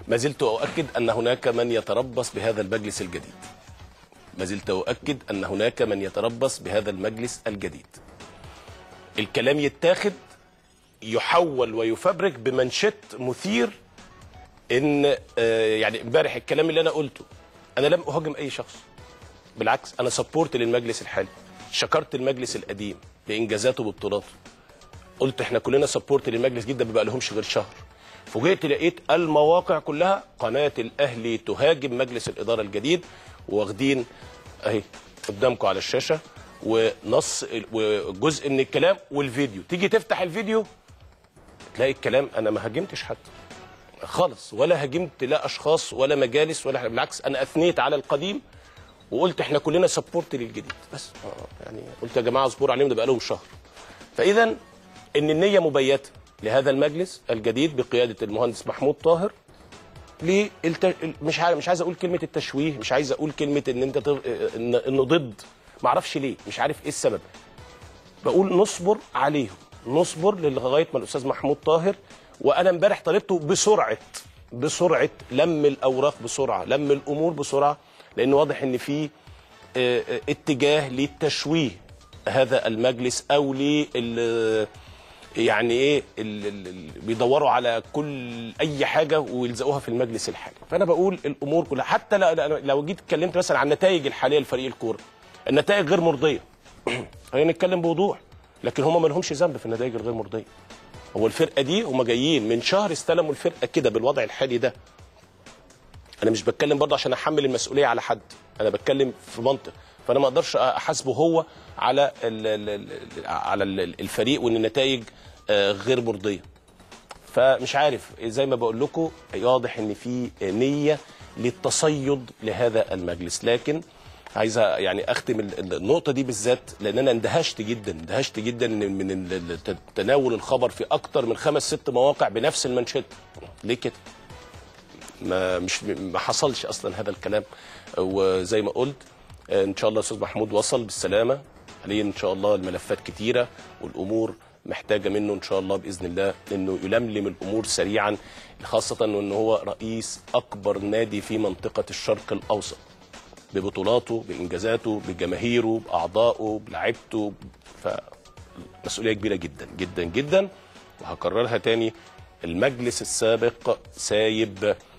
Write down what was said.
ما زلت اؤكد ان هناك من يتربص بهذا المجلس الجديد ما زلت اؤكد ان هناك من يتربص بهذا المجلس الجديد الكلام يتاخد يحول ويفبرك بمنشط مثير ان آه، يعني امبارح الكلام اللي انا قلته انا لم اهاجم اي شخص بالعكس انا سبورت للمجلس الحالي شكرت المجلس القديم بانجازاته وبطولاته قلت احنا كلنا سبورت للمجلس جدا ما بقى لهمش غير شهر فوجئت لقيت المواقع كلها قناه الاهلي تهاجم مجلس الاداره الجديد واخدين اهي قدامكم على الشاشه ونص وجزء من الكلام والفيديو تيجي تفتح الفيديو تلاقي الكلام انا ما هاجمتش حد خالص ولا هاجمت لا اشخاص ولا مجالس ولا حاجة. بالعكس انا اثنيت على القديم وقلت احنا كلنا سبورت للجديد بس آه، يعني قلت يا جماعه اصبروا عليهم ده بقى لهم شهر فاذا ان النيه مبيته لهذا المجلس الجديد بقياده المهندس محمود طاهر للت... مش عارف مش عايز اقول كلمه التشويه مش عايز اقول كلمه ان انت تغ... إن... انه ضد ما اعرفش ليه مش عارف ايه السبب بقول نصبر عليهم نصبر لغايه ما الاستاذ محمود طاهر وانا امبارح طالبته بسرعه بسرعه لم الاوراق بسرعه لم الامور بسرعه لان واضح ان في آه، آه، اتجاه للتشويه هذا المجلس او لل يعني ايه ال- ال- ال- بيدوروا على كل اي حاجه ويلزقوها في المجلس الحالي فانا بقول الامور كلها حتى لا- لا- لو جيت اتكلمت مثلا عن النتائج الحاليه لفريق الكوره النتائج غير مرضيه خلينا نتكلم بوضوح لكن هم ما لهمش ذنب في النتائج الغير مرضيه هو الفرقه دي هم جايين من شهر استلموا الفرقه كده بالوضع الحالي ده انا مش بتكلم برضه عشان احمل المسؤوليه على حد انا بتكلم في منطق فانا ما اقدرش احاسبه هو على ال ال ال على ال- الفريق وان النتائج آه، غير مرضيه فمش عارف زي ما بقول لكم واضح ان في نيه للتصيد لهذا المجلس لكن عايز يعني اختم ال- النقطه دي بالذات لان انا اندهشت جدا اندهشت جدا إن من ال- ال- تناول الخبر في اكتر من خمس ست مواقع بنفس المنشط ليه كده ما مش ما حصلش اصلا هذا الكلام وزي ما قلت آه، ان شاء الله استاذ محمود وصل بالسلامه عليه ان شاء الله الملفات كتيره والامور محتاجه منه ان شاء الله باذن الله انه يلملم الامور سريعا خاصه وان هو رئيس اكبر نادي في منطقه الشرق الاوسط ببطولاته بانجازاته بجماهيره باعضائه بلعيبته فمسؤوليه كبيره جدا جدا جدا وهكررها تاني المجلس السابق سايب